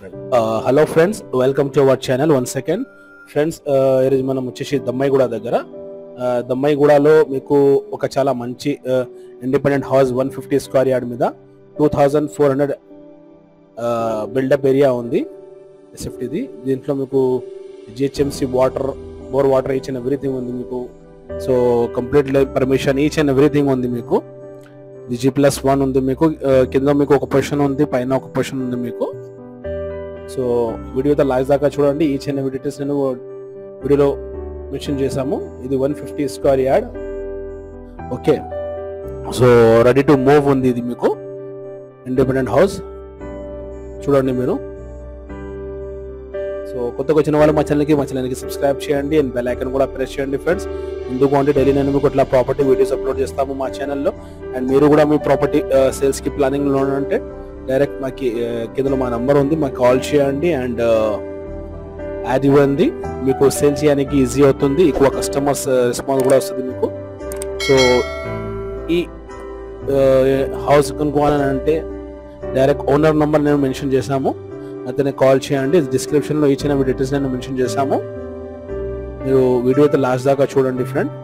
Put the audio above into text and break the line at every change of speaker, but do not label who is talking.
hello friends welcome to our channel one second friends ఈరోజు మనం వచ్చేసి దమ్మాయిగూడ దగ్గర ఆ, దమ్మాయిగూడలో మీకు ఒక చాలా మంచి independent house one fifty square yard మీద two thousand four hundred buildup area ఉంది ఎస్ఎఫ్టీది దీంట్లో మీకు GHMC water bore water each and everything ఉంది మీకు so complete permission each and everything ఉంది మీకు జీ ప్లస్ వన్ ఉంది మీకు ఆ, కింద మీకు ఒక పొజిషన్ ఉంది పైన ఒక పొజిషన్ ఉంది మీకు సో వీడియోతో లాస్ట్ దాకా చూడండి ఈ చిన్న డీటెయిల్స్ నేను వీడియోలో మెన్షన్ చేశాము ఇది one fifty square yard okay so ready to move ఉంది ఇది మీకు ఇండిపెండెంట్ హౌస్ చూడండి మీరు సో కొత్తగా వచ్చిన వాళ్ళు మా ఛానల్కి మా ఛానల్కి సబ్స్క్రైబ్ చేయండి అండ్ బెల్ ఐకన్ కూడా ప్రెస్ చేయండి ఫ్రెండ్స్ ఎందుకు అంటే డైలీ నేను మీకు ఇట్లా ప్రాపర్టీ వీడియోస్ అప్లోడ్ చేస్తాము మా ఛానల్లో అండ్ మీరు కూడా మీ ప్రాపర్టీ సేల్స్కి ప్లానింగ్లో ఉంటే డైరెక్ట్ మాకి ఆ, కింద మా నంబర్ ఉంది మాకు కాల్ చేయండి అండ్ యాడ్ ఇవ్వండి మీకు సేల్ చేయడానికి ఈజీ అవుతుంది ఎక్కువ కస్టమర్స్ రెస్పాన్స్ కూడా వస్తుంది మీకు సో ఈ హౌస్ కొనుక్కోవాలని అంటే డైరెక్ట్ ఓనర్ నంబర్ నేను మెన్షన్ చేశాము అతనికి కాల్ చేయండి డిస్క్రిప్షన్లో ఇచ్చిన డీటెయిల్స్ నేను మెన్షన్ చేశాము మీరు వీడియో అయితే లాస్ట్ దాకా చూడండి ఫ్రెండ్